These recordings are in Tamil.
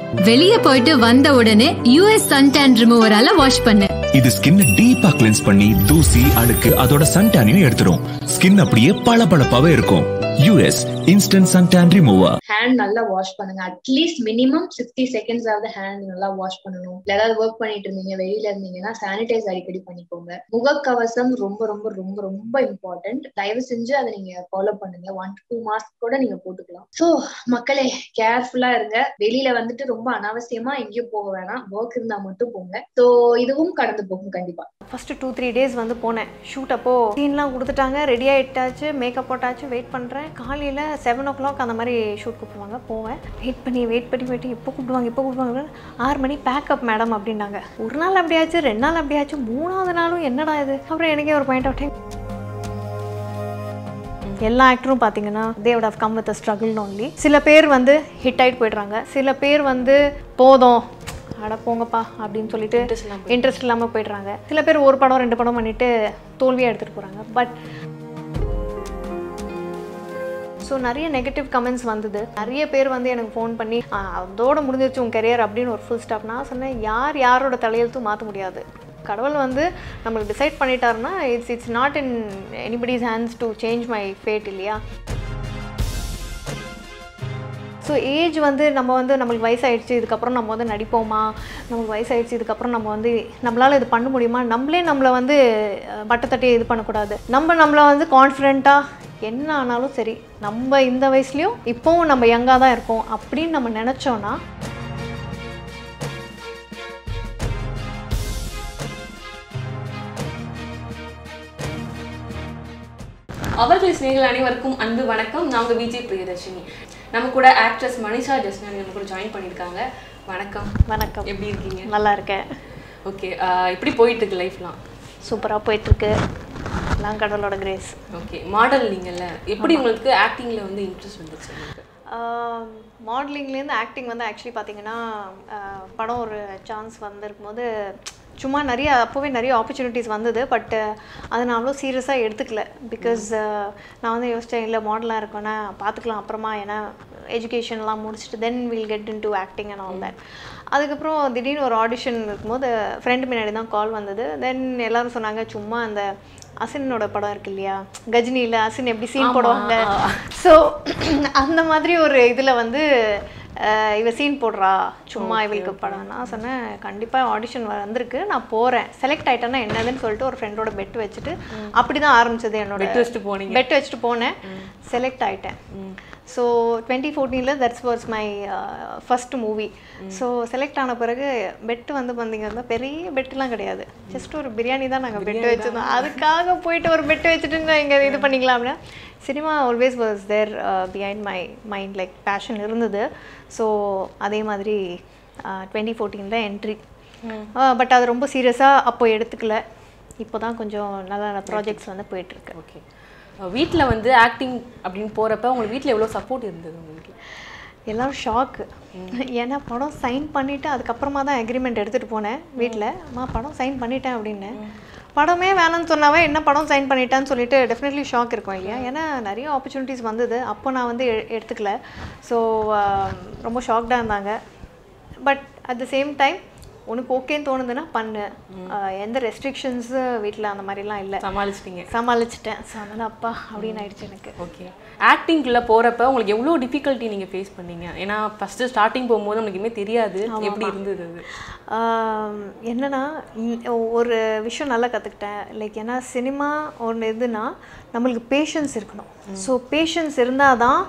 வெளிய போயிட்டு வந்த உடனே யூஎஸ் சன் டேன் ரிமூவரால வாஷ் பண்ணு இது ஸ்கின்னை டீப்பா கிளென்ஸ் பண்ணி தூசி அழுக்கு அதோட சன்டானையும் எடுத்துரும் ஸ்கின் அப்படியே பளபளப்பாவே இருக்கும் use instant suntan remover hand நல்லா வாஷ் பண்ணுங்க அட்லீஸ்ட் மினிமம் சிக்ஸ்டி செகண்ட்ஸ் ஆகுது ஹேண்ட் நல்லா வாஷ் பண்ணணும் இல்ல ஏதாவது ஒர்க் பண்ணிட்டு இருந்தீங்க வெளியில இருந்தீங்கன்னா சானிடைஸ் அடிக்கடி பண்ணிக்கோங்க முகக்கவசம் ரொம்ப ரொம்ப ரொம்ப ரொம்ப இம்பார்ட்டன்ட் தயவு செஞ்சு அதை நீங்க ஃபாலோ பண்ணுங்க ஒன் டூ மாஸ்க் கூட நீங்க போட்டுக்கலாம் சோ மக்களே கேர்ஃபுல்லா இருங்க வெளியில வந்துட்டு ரொம்ப அனாவசியமா எங்கேயும் போக வேணாம் ஒர்க் இருந்தா மட்டும் போங்க சோ இதுவும் கடந்து போகும் கண்டிப்பா ஃபஸ்ட்டு டூ த்ரீ டேஸ் வந்து போனேன் ஷூட் அப்போ சீன்லாம் கொடுத்துட்டாங்க ரெடி ஆகிட்டாச்சு மேக்கப் போட்டாச்சு வெயிட் பண்ணுறேன் காலையில் செவன் ஓ கிளாக் அந்த மாதிரி ஷூட் கூப்பிடுவாங்க போவேன் வெயிட் பண்ணி வெயிட் பண்ணி வெயிட் இப்போ கூப்பிடுவாங்க இப்போ கூப்பிடுவாங்க ஆறு மணி பேக்கப் மேடம் அப்படின்னாங்க ஒரு நாள் அப்படியாச்சு ரெண்டு நாள் அப்படியாச்சு மூணாவது நாளும் என்னடா இது அப்புறம் எனக்கே ஒரு பாயிண்ட் ஆஃப் டைம் எல்லா ஆக்டரும் பார்த்தீங்கன்னா they've have come with struggle only சில பேர் வந்து ஹிட் ஆகிட்டு போயிடுறாங்க சில பேர் வந்து போதும் அட போங்கப்பா அப்படின்னு சொல்லிட்டு இன்ட்ரெஸ்ட் இல்லாமல் போயிடுறாங்க சில பேர் ஒரு படம் ரெண்டு படம் பண்ணிட்டு தோல்வியாக எடுத்துகிட்டு போகிறாங்க பட் ஸோ நிறைய நெகட்டிவ் கமெண்ட்ஸ் வந்தது நிறைய பேர் வந்து எனக்கு ஃபோன் பண்ணி "ஆ, அதோட முடிஞ்சிருச்சு உன் கெரியர் அப்படின்னு ஒரு ஃபுல் ஸ்டாப் நான் சொன்னேன் யார் யாரோட தலையெழுத்தும் மாற்ற முடியாது கடவுள் வந்து நம்மளுக்கு டிசைட் பண்ணிட்டாருன்னா it's it's not in anybody's hands to change my fate இல்லையா ஸோ ஏஜ் வந்து நம்ம வந்து நம்மளுக்கு வயசாயிடுச்சு இதுக்கப்புறம் நம்ம வந்து நடிப்போமா நமக்கு வயசாயிடுச்சு இதுக்கப்புறம் நம்ம வந்து நம்மளால் இது பண்ண முடியுமா நம்மளே நம்மளை வந்து அஹ், மட்டத்தட்டி இது பண்ணக்கூடாது நம்ம நம்மளை வந்து கான்ஃபிடென்ட்டாக என்ன ஆனாலும் சரி நம்ம இந்த வயசுலேயும் இப்போவும் நம்ம யங்காக தான் இருக்கோம் அப்படின்னு நம்ம நினச்சோன்னா அவர்கள் ஸ்நேகிகள் அனைவருக்கும் அன்பு வணக்கம் நாங்க விஜய் பிரியதர்ஷினி நம்ம கூட ஆக்ட்ரஸ் மனிஷா ஜஸ்னானி நம்ம கூட ஜாயின் பண்ணியிருக்காங்க வணக்கம் வணக்கம் எப்படி இருக்கீங்க நல்லா இருக்கேன் ஓகே எப்படி போயிட்டு இருக்கு லைஃப்லாம் சூப்பராக போயிட்டுருக்கு எல்லாம் கடவுளோட கிரேஸ் ஓகே மாடல் நீங்கல்ல எப்படி உங்களுக்கு ஆக்டிங்ல வந்து இன்ட்ரெஸ்ட் வந்துச்சு உங்களுக்கு மாடலிங்லேருந்து ஆக்டிங் வந்து ஆக்சுவலி பார்த்தீங்கன்னா ஆஹ் படம் ஒரு சான்ஸ் வந்திருக்கும் போது சும்மா நிறைய அப்போவே நிறைய ஆப்பர்ச்சுனிட்டிஸ் வந்தது பட் அதை நான் அவ்வளோ சீரியஸாக எடுத்துக்கல பிகாஸ் நான் வந்து யோசித்தேன் இல்லை மாடலாக இருக்கோன்னா பார்த்துக்கலாம் அப்புறமா ஏன்னா எஜுகேஷன்லாம் முடிச்சுட்டு then will get in to acting and all that அதுக்கப்புறம் திடீர்னு ஒரு ஆடிஷன் இருக்கும்போது ஃப்ரெண்டு முன்னாடி தான் கால் வந்தது தென் எல்லாரும் சொன்னாங்க சும்மா அந்த அசினோட படம் இருக்கு இல்லையா கஜினியில் அசின் எப்படி சீன் போடுவாங்க ஸோ அந்த மாதிரி ஒரு இதில் வந்து அஹ், இவ சீன் போடுறா சும்மா இவளுக்கு படம் நான் சொன்னேன் கண்டிப்பாக ஆடிஷன் வந்திருக்கு நான் போகிறேன் செலக்ட் ஆயிட்டேன்னா என்னதுன்னு சொல்லிட்டு ஒரு ஃப்ரெண்டோட பெட் வச்சுட்டு அப்படி தான் ஆரம்பிச்சது என்னோட Bet வச்சுட்டு போனீங்க. பெட் வச்சுட்டு போனேன் செலக்ட் ஆயிட்டேன் ஸோ டுவெண்ட்டி ஃபோர்டீனில் that's was my first movie so select ஆன பிறகு பெட்டு வந்து பார்த்தீங்கன்னா பெரிய பெட்டுலாம் கிடையாது ஜஸ்ட் ஒரு பிரியாணி தான் நாங்கள் பெட்டு வச்சுருந்தோம் அதுக்காக போயிட்டு ஒரு பெட்டு வச்சுட்டு நான் இங்கே இது பண்ணிக்கலாம் அப்படின்னா cinema always was there behind my mind like passion இருந்தது ஸோ அதே மாதிரி டுவெண்ட்டி ஃபோர்டீனில் என்ட்ரி பட் அது ரொம்ப சீரியஸாக அப்போ எடுத்துக்கல இப்போ தான் கொஞ்சம் நல்ல நல்ல ப்ராஜெக்ட்ஸ் வந்து போயிட்டுருக்கு ஓகே வீட்ல வந்து ஆக்டிங் அப்படின்னு போறப்ப உங்களுக்கு வீட்ல எவ்வளவு சப்போர்ட் இருந்தது உங்களுக்கு எல்லாரும் ஷாக்கு ஏன்னா படம் சைன் பண்ணிவிட்டு அதுக்கப்புறமா தான் அக்ரிமெண்ட் எடுத்துகிட்டு போனேன் வீட்டில் அம்மா படம் சைன் பண்ணிட்டேன் அப்படின்னு படமே வேணாம்னு சொன்னாவே என்ன படம் சைன் பண்ணிட்டான்னு சொல்லிட்டு டெஃபினெட்லி ஷாக் இருக்கும் இல்லையா ஏன்னா நிறைய ஆப்பர்ச்சுனிட்டிஸ் வந்தது அப்போ நான் வந்து எ- எடுத்துக்கல ஸோ ரொம்ப ஷாக்டாக இருந்தாங்க but at the same time உனக்கு ஓகேன்னு தோணுதுன்னா பண்ணு அஹ் எந்த ரெஸ்ட்ரிக்ஷன்ஸு வீட்டில் அந்த மாதிரிலாம் இல்லை சமாளிச்சிட்டீங்க சமாளிச்சிட்டேன் ஸோ அதனால் அப்பா அப்படின்னு ஆயிடுச்சு எனக்கு ஓகே ஆக்டிங்குள்ள போறப்ப உங்களுக்கு எவ்வளோ டிஃபிகல்ட்டி நீங்க ஃபேஸ் பண்ணீங்க ஏன்னா ஃபர்ஸ்ட் ஸ்டார்டிங் போகும்போது உங்களுக்கு எதுவுமே தெரியாது எப்படி இருந்தது அது ஆம், என்னன்னா இ- ஒரு விஷயம் நல்லா கற்றுக்கிட்டேன் லைக் ஏன்னா சினிமா ஒன்று இதுனா நம்மளுக்கு பேஷன்ஸ் இருக்கணும் ஸோ பேஷன்ஸ் இருந்தால் தான்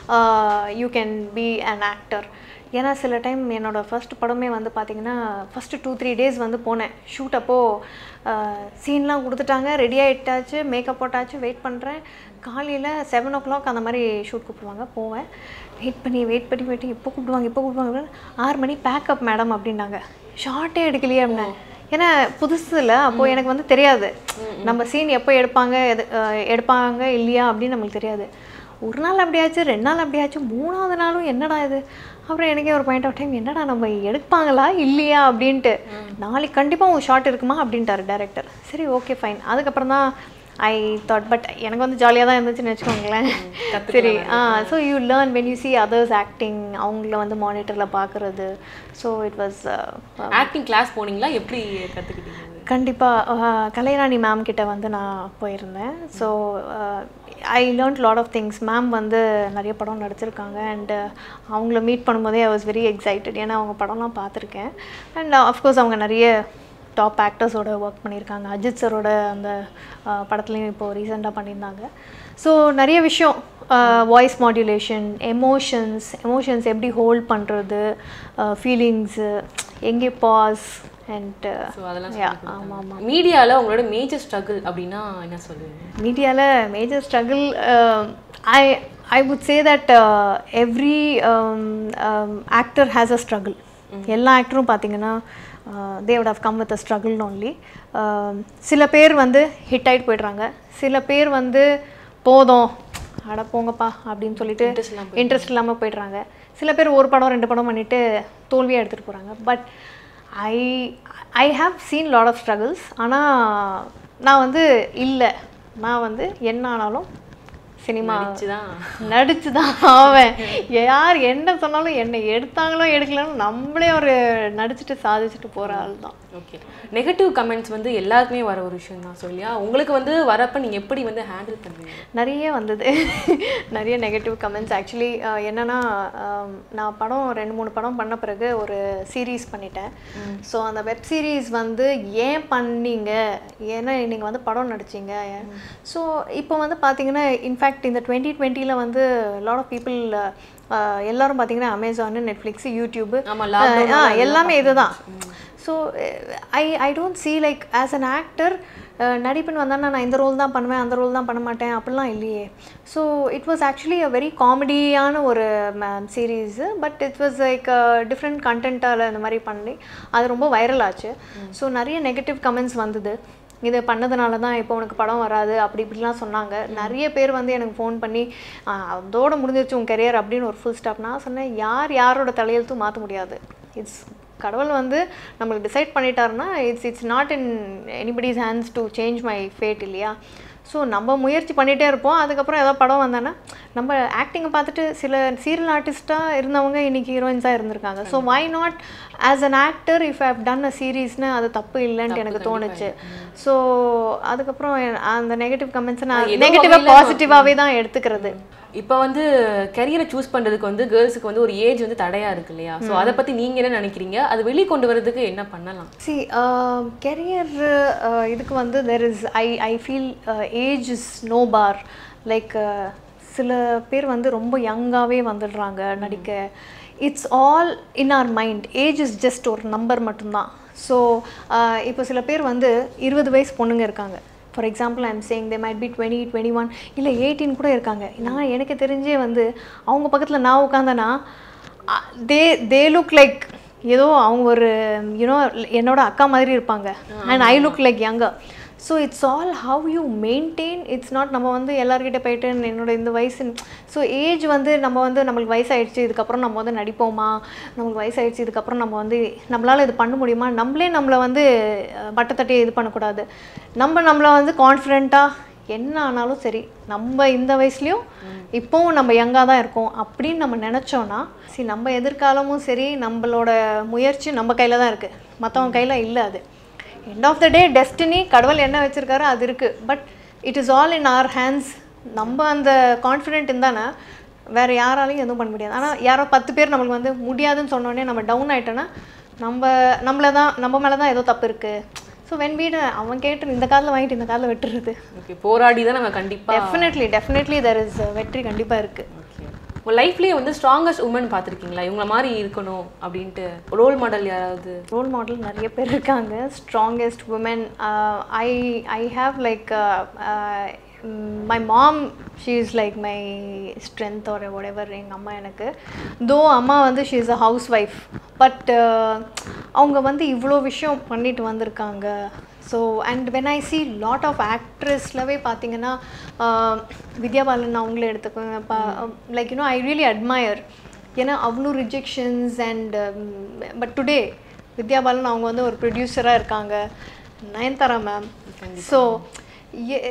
you can be an actor ஏன்னா சில டைம் என்னோட ஃபர்ஸ்ட் படமே வந்து பார்த்தீங்கன்னா ஃபஸ்ட்டு டூ த்ரீ டேஸ் வந்து போனேன் ஷூட் அப்போது சீன்லாம் கொடுத்துட்டாங்க ரெடி ஆகிட்டாச்சு மேக்கப் போட்டாச்சு வெயிட் பண்ணுறேன் காலையில் செவன் ஓ கிளாக் அந்த மாதிரி ஷூட் கூப்பிடுவாங்க போவேன் வெயிட் பண்ணி வெயிட் பண்ணி வெயிட் இப்போ கூப்பிடுவாங்க இப்போ கூப்பிடுவாங்க ஆறு மணி பேக்கப் மேடம் அப்படின்னாங்க ஷார்ட்டே எடுக்கலையே அப்படின்னா ஏன்னா புதுசு இல்லை அப்போது எனக்கு வந்து தெரியாது நம்ம சீன் எப்போ எடுப்பாங்க எது அஹ் எடுப்பாங்க இல்லையா அப்படின்னு நம்மளுக்கு தெரியாது ஒரு நாள் அப்படியாச்சு ரெண்டு நாள் அப்படியாச்சு மூணாவது நாளும் என்னடா இது அப்புறம் எனக்கே ஒரு பாயிண்ட் ஆஃப் டைம் என்னடா நம்ம எடுப்பாங்களா இல்லையா அப்படின்ட்டு நாளைக்கு கண்டிப்பாக ஒரு ஷார்ட் இருக்குமா அப்படின்ட்டாரு டேரக்டர் சரி ஓகே ஃபைன் அதுக்கப்புறம் தான் ஐ தாட் பட் எனக்கு வந்து ஜாலியாக தான் இருந்துச்சுன்னு வச்சுக்கோங்களேன் சரி ah so you learn when you see others acting அவங்கள வந்து மானிட்டரில் பார்க்குறது so it was acting class போனீங்களா எப்படி கத்துக்கிட்டீங்க அது? கண்டிப்பாக கலைராணி மேம் கிட்ட வந்து நான் போயிருந்தேன் so I learned lot of things ma'am வந்து நிறைய படம் நடிச்சிருக்காங்க அண்ட் அவங்கள மீட் பண்ணும்போதே ஐ வாஸ் வெரி எக்ஸைட்டட் ஏன்னா அவங்க படம்லாம் பார்த்துருக்கேன் அண்ட் அஃப்கோர்ஸ் அவங்க நிறைய டாப் ஆக்டர்ஸோட ஒர்க் பண்ணியிருக்காங்க அஜித் சரோட அந்த அஹ், படத்துலையும் இப்போது ரீசெண்டாக பண்ணியிருந்தாங்க ஸோ நிறைய விஷயம் வாய்ஸ் மாடுலேஷன் எமோஷன்ஸ் எமோஷன்ஸ் எப்படி ஹோல்ட் பண்ணுறது ஃபீலிங்ஸு எங்கே பாஸ் அண்ட் So, அதெல்லாம் ஆமாம் ஆமாம் மீடியால உங்களோட மேஜர் ஸ்ட்ரகிள் அப்படின்னா என்ன சொல்லுவீங்க மீடியாவில் major struggle I I would say that every actor has a struggle எல்லா ஆக்டரும் பார்த்தீங்கன்னா they would have come with a struggle only Um, சில பேர் வந்து ஹிட் ஆகிட்டு போயிடுறாங்க சில பேர் வந்து போதும் அட போங்கப்பா அப்படின்னு சொல்லிட்டு இன்ட்ரெஸ்ட் இல்லாமல் போயிடுறாங்க சில பேர் ஒரு படம் ரெண்டு படம் பண்ணிட்டு தோல்வியாக எடுத்துகிட்டு போகிறாங்க but I I have seen lot of struggles ஆனால் நான் வந்து இல்லை நான் வந்து என்ன ஆனாலும் சினிமா நடிச்சுதான். நடிச்சு தான் ஆவேன் யார் என்ன சொன்னாலும் என்னை எடுத்தாங்களோ எடுக்கலன்னு நம்மளே ஒரு நடிச்சுட்டு சாதிச்சுட்டு போகிற ஆள் தான் ஓகே நெகட்டிவ் கமெண்ட்ஸ் வந்து எல்லாருக்குமே வர ஒரு விஷயம் தான் சொல்லியா உங்களுக்கு வந்து வரப்ப நீங்க எப்படி வந்து ஹேண்டில் பண்ணுவீங்க நிறைய வந்தது நிறைய நெகட்டிவ் கமெண்ட்ஸ் ஆக்சுவலி என்னன்னா ஆம், நான் படம் ரெண்டு மூணு படம் பண்ண பிறகு ஒரு சீரீஸ் பண்ணிட்டேன் ஸோ அந்த வெப் சீரிஸ் வந்து ஏன் பண்ணீங்க ஏன்னா நீங்கள் வந்து படம் நடிச்சீங்க ஸோ இப்போ வந்து பார்த்தீங்கன்னா இன்ஃபேக்ட் இந்த டுவெண்ட்டி டுவெண்ட்டியில் வந்து லாட் ஆஃப் பீப்புள் எல்லாரும் பார்த்தீங்கன்னா அமேசானு நெட்ஃப்ளிக்ஸ் யூடியூப் ஆமா, lockdown ஆ எல்லாமே இதுதான் so I I don't see like as an actor நடிப்புன்னு வந்தால் நான் இந்த ரோல் தான் பண்ணுவேன் அந்த ரோல் தான் பண்ண மாட்டேன் அப்படிலாம் இல்லையே so it was actually a very காமெடியான ஒரு series but it was like different கண்டென்ட்டால் இந்த மாதிரி பண்ணி அது ரொம்ப வைரல் ஆச்சு ஸோ நிறைய நெகட்டிவ் கமெண்ட்ஸ் வந்தது இது பண்ணதுனால தான் இப்போ உனக்கு படம் வராது அப்படி இப்படிலாம் சொன்னாங்க நிறைய பேர் வந்து எனக்கு ஃபோன் பண்ணி "ஆஹ், அதோட முடிஞ்சிருச்சு உன் கெரியர் அப்படின்னு ஒரு ஃபுல் ஸ்டாப் நான் சொன்னேன் யார் யாரோட தலையெழுத்தும் மாற்ற முடியாது இட்ஸ் கடவுள் வந்து நம்மளுக்கு டிசைட் பண்ணிட்டாருன்னா it's it's not in anybody's hands to change my fate இல்லையா ஸோ நம்ம முயற்சி பண்ணிகிட்டே இருப்போம் அதுக்கப்புறம் ஏதோ படம் வந்தானா நம்ம ஆக்டிங்கை பார்த்துட்டு சில சீரியல் ஆர்டிஸ்ட்டாக இருந்தவங்க இன்னைக்கு ஹீரோயின்ஸாக இருந்திருக்காங்க so why not as an actor if have done a சீரீஸ்னு அது தப்பு இல்லைன்ட்டு எனக்கு தோணுச்சு ஸோ அதுக்கப்புறம் எ- அந்த நெகட்டிவ் கமெண்ட்ஸை நான் ஏதோ நெகட்டிவாக வகையில பாசிட்டிவாகவே தான் எடுத்துக்கிறது இப்போ வந்து கரியரை சூஸ் பண்றதுக்கு வந்து கேர்ள்ஸுக்கு வந்து ஒரு ஏஜ் வந்து தடையா இருக்கு இல்லையா ஸோ அதை பத்தி நீங்க என்ன நினைக்கிறீங்க அது வெளியே கொண்டு வரதுக்கு என்ன பண்ணலாம் சி கெரியர் இதுக்கு வந்து there is I I feel age is no bar like சில பேர் வந்து ரொம்ப யங்காகவே வந்துடுறாங்க நடிக்க it's all in our mind age is just ஒரு நம்பர் மட்டும்தான் ஸோ இப்போ சில பேர் வந்து இருபது வயசு பொண்ணுங்க இருக்காங்க for example I'm saying they might be twenty twenty one இல்லை எயிட்டீன் கூட இருக்காங்க நான் எனக்கு தெரிஞ்சே வந்து அவங்க பக்கத்தில் நான் உட்காந்தேன்னா தே தே லுக் லைக் ஏதோ அவங்க ஒரு யூனோ என்னோட அக்கா மாதிரி இருப்பாங்க and I look like younger so it's all how you maintain it's not நம்ம வந்து எல்லார்கிட்ட போயிட்டு என்னோட இந்த வயசு ஸோ ஏஜ் வந்து நம்ம வந்து நம்மளுக்கு வயசாயிடுச்சு இதுக்கப்புறம் நம்ம வந்து நடிப்போமா நம்மளுக்கு வயசாயிடுச்சு இதுக்கப்புறம் நம்ம வந்து நம்மளால் இது பண்ண முடியுமா நம்மளே நம்மளை வந்து அஹ், பட்டத்தட்டி இது பண்ணக்கூடாது நம்ம நம்மளை வந்து கான்ஃபிடெண்ட்டாக என்ன ஆனாலும் சரி நம்ம இந்த வயசுலேயும் இப்போவும் நம்ம யங்காக தான் இருக்கோம் அப்படின்னு நம்ம நினச்சோன்னா சரி நம்ம எதிர்காலமும் சரி நம்மளோட முயற்சி நம்ம கையில் தான் இருக்குது மற்றவங்க கையில் இல்லை அது end of the day destiny கடவுள் என்ன வச்சுருக்காரோ அது இருக்குது but it is all in our hands நம்ம அந்த கான்ஃபிடென்ட் இருந்தானா வேறு யாராலையும் எதுவும் பண்ண முடியாது ஆனால் யாரோ பத்து பேர் நம்மளுக்கு வந்து முடியாதுன்னு சொன்னோடனே நம்ம டவுன் ஆயிட்டோன்னா நம்ம நம்மள தான் நம்ம மேலே தான் ஏதோ தப்பு இருக்குது ஸோ வென் வீடு அவன் கேட்டு இந்த காதில் வாங்கிட்டு இந்த காதில் விட்டுறது ஓகே போராடி தான் நம்ம கண்டிப்பா டெஃபினெட்லி டெஃபினெட்லி தெர் இஸ் வெற்றி கண்டிப்பாக இருக்குது Okay. உங்க லைஃப்லயே வந்து ஸ்ட்ராங்கஸ்ட் உமன் பார்த்திருக்கீங்களா இவங்கள மாதிரி இருக்கணும் அப்படின்ட்டு ரோல் மாடல் யாராவது ரோல் மாடல் நிறைய பேர் இருக்காங்க strongest woman I I have like my mom she is like my strength ஒரு whatever எங்கள் அம்மா எனக்கு தோ அம்மா வந்து she is a housewife but அவங்க வந்து இவ்வளோ விஷயம் பண்ணிட்டு வந்திருக்காங்க so and when I see lot of ஆக்ட்ரஸ்லவே பார்த்தீங்கன்னா uh, வித்யா பாலன் அவங்களே எடுத்துக்கோங்க like you know I really admire ஏன்னா அவ்வளோ ரிஜெக்ஷன்ஸ் அண்ட் பட் டுடே வித்யா பாலன் அவங்க வந்து ஒரு ப்ரொடியூசராக இருக்காங்க Nayanthara ma'am so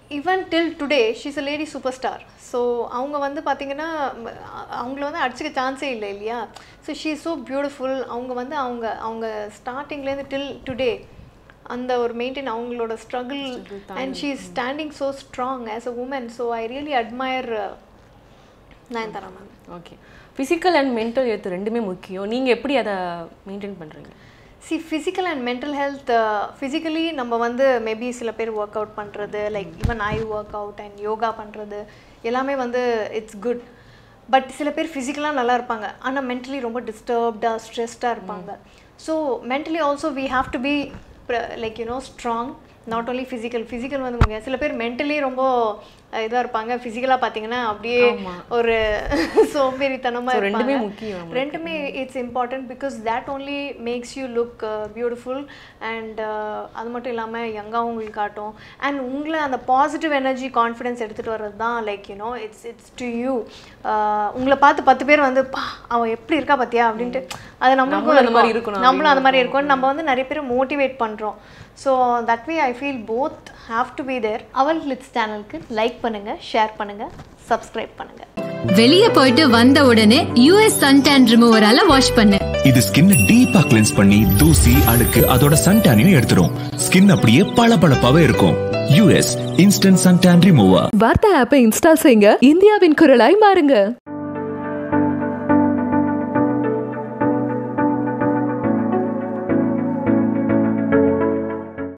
even till today she's a lady super star so அவங்க வந்து பார்த்தீங்கன்னா ம், அ- அவங்கள வந்து அடிச்சுக்க சான்ஸே இல்லை இல்லையா ஸோ ஷீ ஸோ பியூட்டிஃபுல் அவங்க வந்து அவங்க அவங்க ஸ்டார்டிங்லேருந்து டில் டுடே அந்த ஒரு மெயின்டைன் அவங்களோட struggle and she is standing so strong as a woman so I really admire Nayanthara ma'am okay physical and mental health ரெண்டுமே முக்கியம் நீங்கள் எப்படி அதை மெயின்டைன் பண்ணுறீங்க see physical and mental health physically நம்ம வந்து மேபி சில பேர் ஒர்க் அவுட் பண்ணுறது like even I work out and yoga பண்ணுறது எல்லாமே வந்து இட்ஸ் குட் பட் சில பேர் ஃபிசிக்கலாக நல்லா இருப்பாங்க ஆனால் மென்டலி ரொம்ப டிஸ்டர்ப்டாக ஸ்ட்ரெஸ்டாக இருப்பாங்க so mentally also we have to be like you know strong not only physical physical வந்து முக்கியம் சில பேர் மென்டலி ரொம்ப இதாக இருப்பாங்க ஃபிசிக்கலாக பார்த்தீங்கன்னா அப்படியே ஒரு சோம்பேறித்தனமாக So, ரெண்டுமே இருப்பாங்க முக்கியம் நம்மளுக்கு. ரெண்டுமே it's important because that only makes you look beautiful and அது மட்டும் இல்லாமல் யங்காக உங்களுக்கு காட்டும் அண்ட் உங்களை அந்த பாசிட்டிவ் எனர்ஜி கான்ஃபிடென்ஸ் எடுத்துகிட்டு வர்றது தான் like you know it's it's to you உங்களை பார்த்து பத்து பேர் வந்து பா அவன் எப்படி இருக்கா பார்த்தியா அப்படின்ட்டு அது நம்மளுக்கும் நம்மளும் அந்த மாதிரி இருக்கும். இருக்கணும் நம்மளும் அந்த மாதிரி இருக்கும் நம்ம வந்து நிறைய பேரை மோட்டிவேட் பண்ணுறோம் so that way I feel both have to be there அவல் கிளிட்ஸ் சேனலுக்கு லைக் பண்ணுங்கள் ஷேர் பண்ணுங்கள் சப்ஸ்கிரைப் பண்ணுங்கள் வெளிய போயிட்டு வந்த உடனே யூஎஸ் சன்டான் ரிமூவரால வாஷ் பண்ணு இது ஸ்கின்னை டீப்பா கிளென்ஸ் பண்ணி தூசி அழுக்கு அதோட சன்டானையும் எடுத்துரும் ஸ்கின் அப்படியே பளபளப்பாவே இருக்கும் யூஎஸ் இன்ஸ்டன்ட் சன்டான் ரிமூவர் வார்த்தை ஆப்பை இன்ஸ்டால் செய்யுங்க இந்தியாவின் குரலாய் மாறுங்க